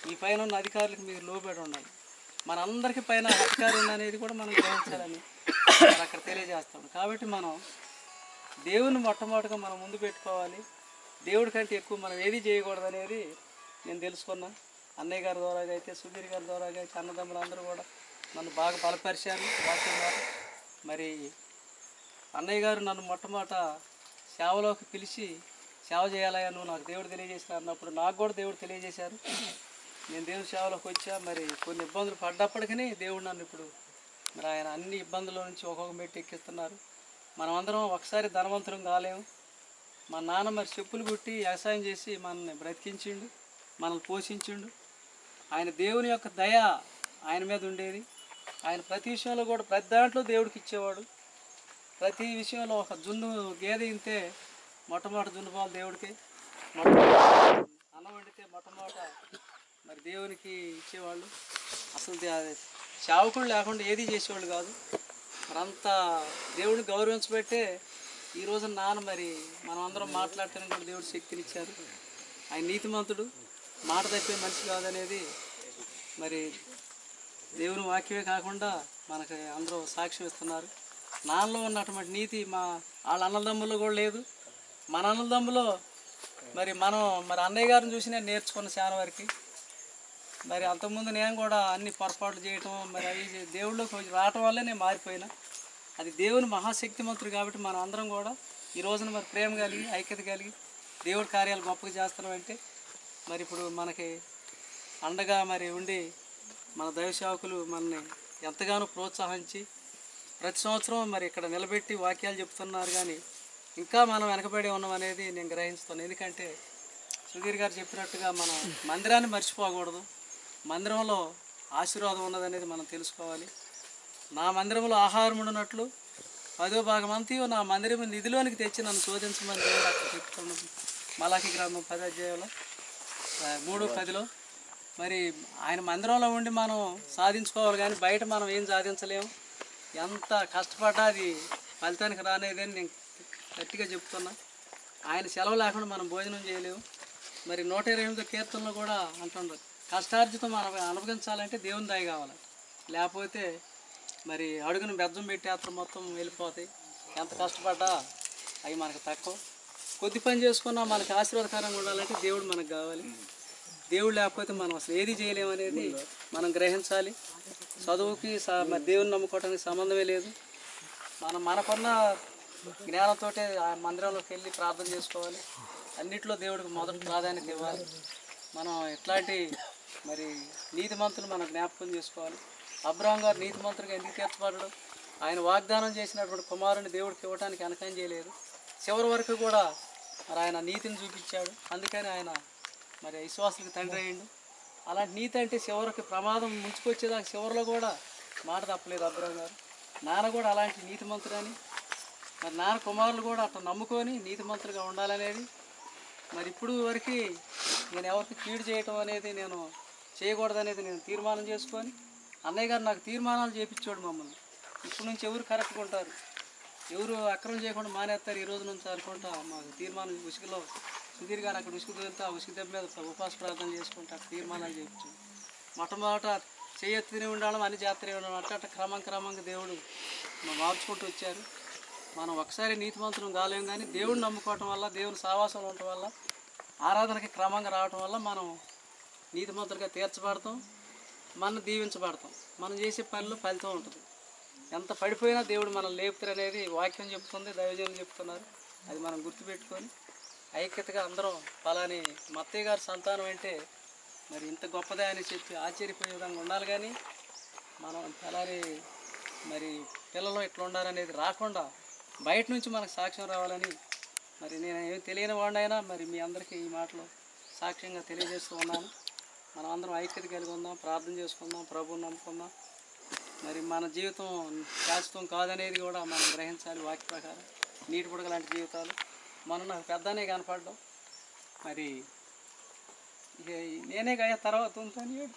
ఈ పైన ఉన్న అధికారులకు మీరు లోబడి ఉండాలి మనందరికీ పైన అధికారం ఉంది అనేది కూడా మనం గ్రహించాలని మరి అక్కడ తెలియజేస్తాం కాబట్టి మనం దేవుని మొట్టమొదటిగా మనం ముందు పెట్టుకోవాలి దేవుడి కంటే ఎక్కువ మనం ఏది చేయకూడదు అనేది నేను తెలుసుకున్నా అన్నయ్య గారి ద్వారా అయితే సుధీర్ గారి ద్వారా అయితే అన్నదమ్ములు అందరూ కూడా నన్ను బాగా బలపరిచారు వాక్యం ద్వారా మరి అన్నయ్య గారు నన్ను మొట్టమొదట సేవలోకి పిలిచి సేవ చేయాలయ్యా నువ్వు నాకు దేవుడు తెలియజేసిన అన్నప్పుడు నాకు కూడా దేవుడు తెలియజేశారు నేను దేవుడి సేవలోకి వచ్చా మరి కొన్ని ఇబ్బందులు పడ్డప్పటికీ దేవుడు నన్ను ఇప్పుడు మరి ఆయన అన్ని ఇబ్బందుల నుంచి ఒక్కొక్క మెట్టు ఎక్కిస్తున్నారు మనమందరం ఒకసారి ధనవంతులం కాలేము మా నాన్న మరి చెప్పులు కుట్టి వ్యవసాయం చేసి మనల్ని బ్రతికించిండు మనల్ని పోషించిండు ఆయన దేవుని యొక్క దయ ఆయన మీద ఉండేది ఆయన ప్రతి విషయంలో కూడా ప్రతి దాంట్లో దేవుడికి ఇచ్చేవాడు ప్రతి విషయంలో ఒక జున్ను గేదె ఇంతే మొట్టమొదటి జున్ను పాలు దేవుడికి మొట్టమొదటి అన్నం వండితే మొట్టమొదట మరి దేవునికి ఇచ్చేవాళ్ళు అసలు దే- సేవకులు లేకుండా ఏది చేసేవాళ్ళు కాదు మరి అంత దేవుడిని గౌరవించబట్టే ఈ రోజు నాన్న మరి మనం అందరం మాట్లాడటానికి కూడా దేవుడు శక్తిని ఇచ్చారు ఆయన నీతిమంతుడు మాట తప్పే మనిషి కాదనేది మరి దేవుని వాక్యమే కాకుండా మనకి అందరూ సాక్ష్యం ఇస్తున్నారు నాన్నలో ఉన్నటువంటి నీతి మా వాళ్ళ అన్నదమ్ముల్లో కూడా లేదు మన అన్నదమ్ములో మరి మనం మరి అన్నయ్య గారిని చూసి నేను నేర్చుకున్న చాలా వరకు మరి అంతకుముందు నేను కూడా అన్ని పొరపాట్లు చేయటం మరి అవి చే- దేవుళ్ళకి కొంచెం రావటం వల్లే నేను మారిపోయినా అది దేవుని మహాశక్తిమంతుడు కాబట్టి మనం అందరం కూడా ఈ రోజున మరి ప్రేమ కలిగి ఐక్యత కలిగి దేవుడి కార్యాలు గొప్పగా చేస్తున్నాం అంటే మరి ఇప్పుడు మనకి అండగా మరి ఉండి మన దైవ సేవకులు మనని ఎంతగానో ప్రోత్సహించి ప్రతి సంవత్సరం మరి ఇక్కడ నిలబెట్టి వాక్యాలు చెప్తున్నారు కానీ ఇంకా మనం వెనకబడి ఉన్నాం అనేది నేను గ్రహిస్తున్నాను ఎందుకంటే సుధీర్ గారు చెప్పినట్టుగా మనం మందిరాన్ని మర్చిపోకూడదు మందిరంలో ఆశీర్వాదం ఉన్నదనేది మనం తెలుసుకోవాలి నా మందిరంలో ఆహారం ఉన్నట్లు పదో భాగం అంతయు నా మందిరం నిధిలోనికి తెచ్చి నన్ను శోధించమని దేవుడు అక్కడ చెప్తున్నాడు మలాకి గ్రామం పది అధ్యాయంలో ఆ, మూడు పదిలో మరి ఆయన మందిరంలో ఉండి మనం సాధించుకోవాలి కానీ బయట మనం ఏం సాధించలేము ఎంత కష్టపడ్డా అది ఫలితానికి రానేదని నేను గట్టిగా చెప్తున్నా ఆయన సెలవు లేకుండా మనం భోజనం చేయలేము మరి నూట ఇరవై ఎనిమిదో కీర్తనలో కూడా అంటుండ్రు కష్టార్జితం మనం అనుభవించాలంటే దేవుని దయ కావాలి లేకపోతే మరి అడుగును బెజ్జం పెట్టేస్తారు మొత్తం వెళ్ళిపోతాయి ఎంత కష్టపడ్డా అవి మనకు తక్కువ కొద్ది పని చేసుకున్నా మనకు ఆశీర్వాదకరంగా ఉండాలంటే దేవుడు మనకు కావాలి దేవుడు లేకపోతే మనం అసలు ఏది చేయలేము అనేది మనం గ్రహించాలి చదువుకి స- మరి దేవుని నమ్ముకోవడానికి సంబంధమే లేదు మనం మనకున్న జ్ఞానంతో ఆ మందిరంలోకి వెళ్ళి ప్రార్థన చేసుకోవాలి అన్నిట్లో దేవుడికి మొదటి ప్రాధాన్యత ఇవ్వాలి మనం ఎట్లాంటి మరి నీతిమంతులు మనం జ్ఞాపకం చేసుకోవాలి అబ్రాహం గారు నీతిమంతుడిగా ఎందుకు తీర్చబడ్డాడు ఆయన వాగ్దానం చేసినటువంటి కుమారుని దేవుడికి ఇవ్వడానికి వెనకం చేయలేదు చివరి వరకు కూడా మరి ఆయన నీతిని చూపించాడు అందుకని ఆయన మరి విశ్వాసులకు తండ్రి అయ్యిండు అలాంటి నీతి అంటే చివరికి ప్రమాదం ముంచుకొచ్చేదాకా చివరిలో కూడా మాట తప్పలేదు అబ్రాహం గారు నాన్న కూడా అలాంటి నీతిమంతుడని మరి నాన్న కుమారులు కూడా అట్లా నమ్ముకొని నీతిమంతులుగా ఉండాలనేది మరి ఇప్పుడు వరకు నేను ఎవరికి కీడు చేయటం అనేది నేను చేయకూడదనేది నేను తీర్మానం చేసుకొని అన్నయ్య గారు నాకు తీర్మానాలు చేపించాడు మమ్మల్ని ఇప్పుడు నుంచి ఎవరు కరెక్ట్గా ఉంటారు ఎవరు అక్రమం చేయకుండా మానేస్తారు ఈ రోజు నుంచి అనుకుంటా మాకు తీర్మానం ఉసుగులో సుధీర్ గారు అక్కడ ఉసుగు వెళ్తే ఆ ఉసుగు దెబ్బ మీద ఉపవాస ప్రార్థన చేసుకుంటా అక్కడ తీర్మానాలు చేయించాడు మొట్టమొదట చేయెత్తునే ఉండాలి అని జాతర ఉండాలి అట్లా అట్లా క్రమం క్రమంగా దేవుడు మా మార్చుకుంటూ వచ్చారు మనం ఒకసారి నీతిమంతులం కాలేం కానీ దేవుడిని నమ్ముకోవటం వల్ల దేవుని సావాసంలో ఉండటం వల్ల ఆరాధనకి క్రమంగా రావటం వల్ల మనం నీతిమంతులుగా తీర్చబడతాం మనం దీవించబడతాం మనం చేసే పనిలో ఫలితం ఉంటుంది ఎంత పడిపోయినా దేవుడు మనం లేపుతారు అనేది వాక్యం చెప్తుంది దైవజనం చెప్తున్నారు అది మనం గుర్తుపెట్టుకొని ఐక్యతగా అందరం ఫలాని మత్తయ్య గారి సంతానం అంటే మరి ఇంత గొప్పదే అని చెప్పి ఆశ్చర్యపోయే విధంగా ఉండాలి కానీ మనం ఫలాని మరి పిల్లలు ఇట్లా ఉండాలనేది రాకుండా బయట నుంచి మనకు సాక్ష్యం రావాలని మరి నేను ఏం తెలియని వాడినైనా మరి మీ అందరికీ ఈ మాటలు సాక్ష్యంగా తెలియజేస్తూ ఉన్నాను మనం అందరం ఐక్యత కలిగి ఉందాం ప్రార్థన చేసుకుందాం ప్రభువుని నమ్ముకుందాం మరి మన జీవితం శాశ్వతం కాదనేది కూడా మనం గ్రహించాలి వాక్య ప్రకారం నీటి పుడక లాంటి జీవితాలు మనం నాకు పెద్దనే కనపడడం మరి ఇక నేనే కాయ తర్వాత ఉంటాను ఏడు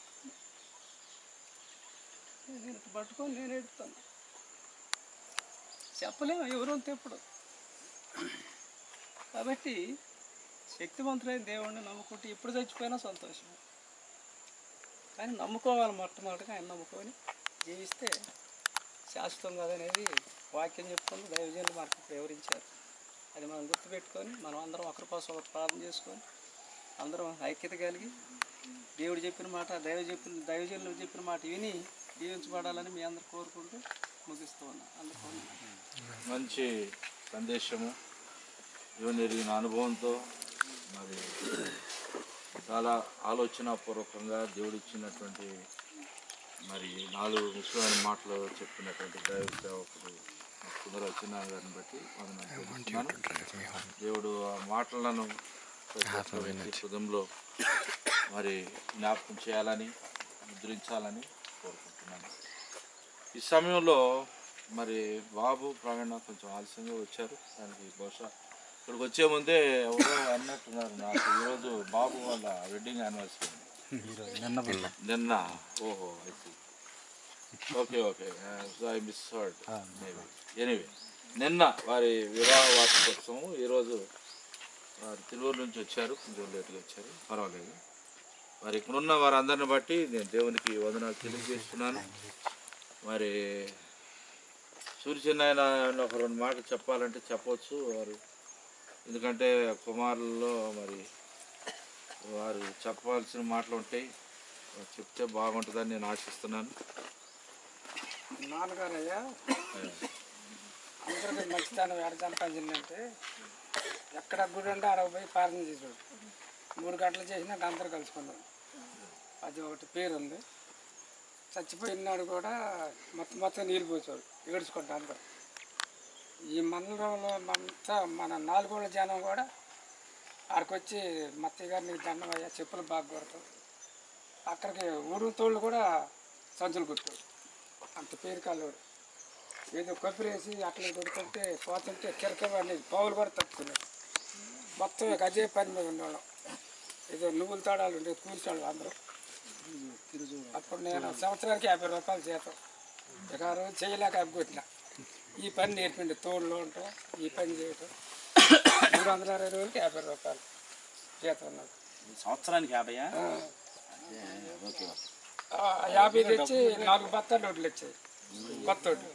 నేను పట్టుకొని నేను ఎడుతాను చెప్పలేము ఎవరు ఎప్పుడు కాబట్టి శక్తివంతుడైన దేవుడిని నమ్ముకుంటే ఎప్పుడు చచ్చిపోయినా సంతోషం కానీ నమ్ముకోవాలి మొట్టమొదటిగా ఆయన నమ్ముకొని జీవిస్తే శాశ్వతం కదనేది వాక్యం చెప్తుంది దైవజనులు మనకు ఇప్పుడు వివరించారు అది మనం గుర్తుపెట్టుకొని మనం అందరం ఒకరి కోసం ఒకరు ప్రార్థన చేసుకొని అందరం ఐక్యత కలిగి దేవుడు చెప్పిన మాట దైవ చెప్పిన దైవజనులు చెప్పిన మాట విని దీవించబడాలని మీ అందరు కోరుకుంటూ ముగిస్తూ ఉన్నాం అందరూ మంచి సందేశము ఇవన్నీ ఎరిగిన అనుభవంతో మరి చాలా ఆలోచనాపూర్వకంగా దేవుడు ఇచ్చినటువంటి మరి నాలుగు ముఖ్యమైన మాటలు చెప్పినటువంటి దైవ సేవకుడు కుందర వచ్చిన గారిని బట్టి వందనాలు తెలుస్తున్నాను దేవుడు ఆ మాటలను ప్రతి ఒక్క వ్యక్తి హృదయంలో మరి జ్ఞాపకం చేయాలని ముద్రించాలని కోరుకుంటున్నాను ఈ సమయంలో మరి బాబు ప్రవీణ కొంచెం ఆలస్యంగా వచ్చారు దానికి బహుశా ఇక్కడికి వచ్చే ముందే ఎవరో అన్నట్టున్నారు నాకు ఈరోజు బాబు వాళ్ళ వెడ్డింగ్ యానివర్సరీ నిన్న ఓహో okay okay so I misheard maybe anyway నిన్న వారి వివాహ వార్షికోత్సవం ఈరోజు వారు తిరువూరు నుంచి వచ్చారు కొంచెం లేట్గా వచ్చారు పర్వాలేదు మరి ఇక్కడ ఉన్న వారందరిని బట్టి నేను దేవునికి వందనాలు తెలియజేస్తున్నాను మరి సూర్యనారాయణ ఒక రెండు మాటలు చెప్పాలంటే చెప్పవచ్చు వారు ఎందుకంటే కుమారుల్లో మరి వారు చెప్పాల్సిన మాటలు ఉంటాయి వారు చెప్తే బాగుంటుందని నేను ఆశిస్తున్నాను నాన్నగారు అయ్యా అందరికీ మంచితనం ఎడతాను పంచిందంటే ఎక్కడ గుడి ఉంటే ఆడ పోయి ప్రార్థన చేసాడు మూడు గంటలు చేసినాక అందరు కలుసుకున్నాం అది ఒకటి పేరు ఉంది చచ్చిపోయినాడు కూడా మొత్తం మొత్తం నీళ్ళు పోసాడు ఏడ్చుకుంటా అందరు ఈ మండలంలో అంతా మన నాలుగోళ్ళ జనం కూడా ఆడికొచ్చి మత్తయ్య గారు నీకు దండం అయ్యా చెప్పులు బాగా కొడతాం అక్కడికి ఊరు తోళ్ళు కూడా సంచులు కుట్టాడు అంత పేరు కాలేవాడు ఏదో కొబ్బరేసి అట్లా కొడుతుంటే పోతుంటే కిరకవాడిని పావులు కూడా తప్పుకున్నాడు మొత్తం ఇక అదే పని మీద ఉండేవాళ్ళం ఏదో నువ్వుల తాడాలు ఉండే కూర్చోళ్ళు అందరూ అప్పుడు నేను సంవత్సరానికి యాభై రూపాయలు జీతం ఇక ఆ రోజు చేయలేక అబ్బుకొట్టిన ఈ పని నేర్పిండి తోడులో ఉంటాం ఈ పని చేయటం మూడు వందల అరవై రోజులకి యాభై రూపాయలు జీతం ఉన్నది సంవత్సరానికి యాభైయా ఆ. ఓకే ఓకే ఆ, యాభై తెచ్చి నాలుగు బత్తాలు వడ్లు వచ్చాయి కొత్త వడ్లు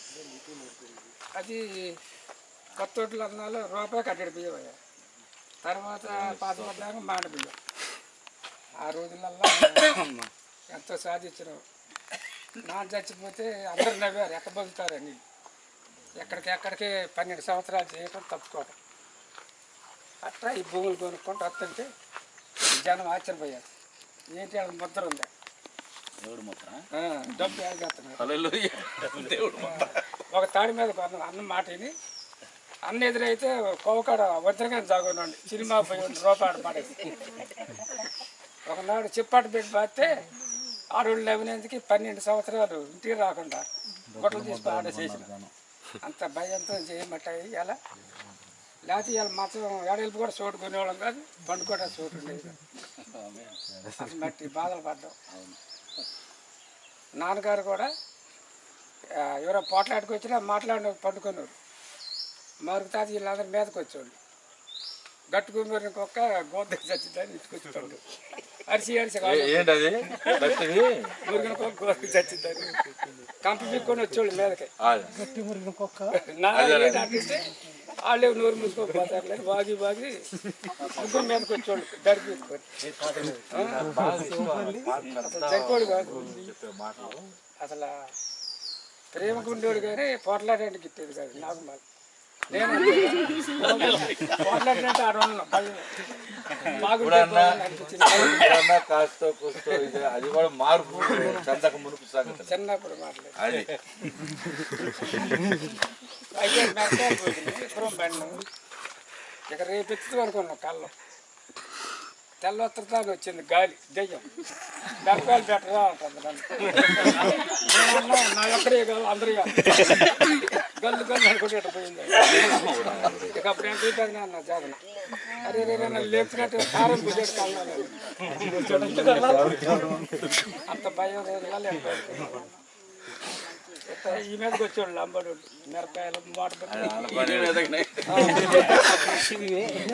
అది కొత్త వడ్లు అన్నాలో రూపాయి కట్టడి బియ్యం అయ్యా తర్వాత పాత పడ్డాక మాడ బియ్యం ఆ రోజులల్లో ఎంతో సాధించినాం నా చచ్చిపోతే అందరు నవ్వారు ఎక్కడ బతుకుతారని ఎక్కడికి ఎక్కడికి పన్నెండు సంవత్సరాలు చేయటం తప్పుకోవడం అట్లా ఈ భూములు కొనుక్కుంటూ వస్తుంటే జనం ఆశ్చర్యపోయారు ఏంటి వాళ్ళ ముద్ర ఉందా దేవుడు ముద్ర ఆ, డబ్బు ఏగేస్తున్నారు హల్లెలూయా. దేవుడు ఒక తాడి మీద కొన్నాం అన్న మాట విని అన్న ఎదురైతే కోవకాడ వజ్రగా జాగున్నాండి సినిమా పోయి ఉండి రూపాడు పడేసి ఒకనాడు చిప్పాటు పెట్టి పాతే ఆడోళ్ళు లేవనేందుకు పన్నెండు సంవత్సరాలు ఇంటికి రాకుండా గుట్టలు తీసుకుని ఆడ చేసిన అంత భయంతో చేయమంటాయి ఇలా లేకపోతే ఇవాళ మాత్రం ఏడెళ్ళి కూడా చోటు కొనేవాళ్ళం కాదు పండు కూడా చోటు ఉండేది కాదు. అసలు మట్టి బాధలు పడ్డాం నాన్నగారు కూడా ఆ, ఎవరో పోట్లాడికి వచ్చినా మాట్లాడిన పండుకున్నారు మరుగు తాత వీళ్ళందరూ మీదకి వచ్చేవాళ్ళు గట్టు కుమ్మరిని కుక్క గోద చచ్చిందని ఇంటికొచ్చి పండు అరిసి అరిసి ఏ- ఏంటది భక్తిది మురిగిన కుక్క గోదకి చచ్చిందని కంప పీక్కొని వచ్చేవాళ్ళు మీదకి ఆ, నా ఏంటి అంటే వాళ్ళే నోరు మూసుకోకపోతారు లేదు వాగి వాగి ముగ్గురు మీదకి వచ్చేవాళ్ళు దరి పీక్కొని అసలు సరిపోడు కాదు చెప్పే మాటలు అసలు ప్రేమకు ఉండేవాడు కానీ పోట్లాడడానికి గిట్టేది కాదు నాకు మాకు నేను పోట్లాడినట్టు ఆడవాళ్ళం భయం బాగుంటే ఇప్పుడన్నా బాగుండు అనిపించింది ఇప్పుడన్నా కాస్తో కూస్తో ఇది అది కూడా మార్పు చందక మునుపు సంగతి చిన్నప్పుడు మాట్లాడి అది అయితే మెరకాయలు పోతుంది ఇద్దరం బండి ఇక రేపు ఎత్తుతాం అనుకున్నాం కళ్ళం తెల్లొత్తరాన్ని వచ్చింది గాలి దెయ్యం మెరకాయలు పెట్టరా అంటుంది నన్ను నేనన్నా, నా ఒక్కడే కాదు అందరూ కాదు. గల్లు గల్లు అనుకుంటే ఇట్ట పోయింది ఇక అప్పుడు ఏం చూపాను అన్న జాగన అరే రే రే నన్ను లేపుతున్నట్టు కారం పూజాడు కళ్ళలో అంత భయం రోజులలో ఎంత ఇట్ట ఈ మీదకి వచ్చేవాళ్ళు అంబడు మిరపకాయలు మూట పెట్టి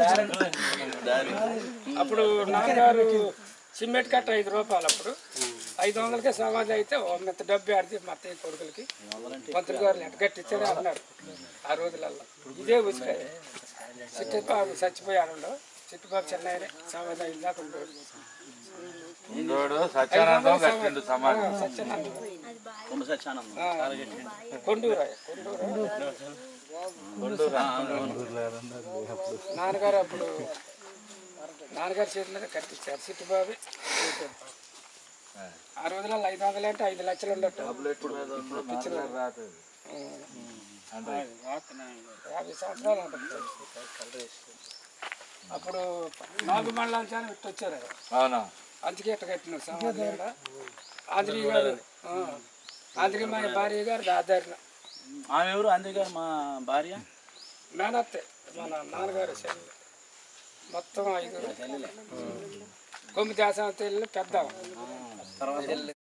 అప్పుడు నాన్నగారు సిమెంట్ కట్ట ఐదు రూపాయలు అప్పుడు ఐదు వందలకే సమాధి అయితే ఓ మెత్త డబ్బు ఆడితే మా అత్తయ్య కొడుకులకి మంత్రి గారు లెక్క కట్టించారు అన్నారు ఆ రోజులలో ఇదే ఉచిత చిట్టుబాబు చచ్చిపోయాడు చిట్టుబాబు చెన్నైనే సమాధి అయిన దాకా ఉండేవాడు. ఇంకోడు సత్యానందం కట్టిండు సమాధి ఆ, సత్యనారాయణ. కొండ సత్యానందం ఆ, కొండూరు కొండూరు నాన్నగారు అప్పుడు నాన్నగారు చేతి మీద కట్టించారు చిట్టుబాబు ఆ రోజులలో ఐదు వందలు అంటే ఐదు లక్షలు ఉండట్టు టాబ్లెట్ మీద ఉన్న నాన్నగారు రాతది. అంటే యాభై సంవత్సరాలు ఉంటుంది అప్పుడు నాలుగు మండలాలు చాలా ఇట్టు వచ్చారు అవునా అందుకే ఇట్ట కట్టినారు సమాధి కూడా ఆంధ్రీ గారు ఆ, ఆంధ్రీ మా భార్య గారు ఆధారణ ఆమె ఎవరు అందే గారు మా భార్య మేనత్తే మన నాన్నగారు చెల్లి మొత్తం ఐదు కొమ్మి దాసం పెద్ద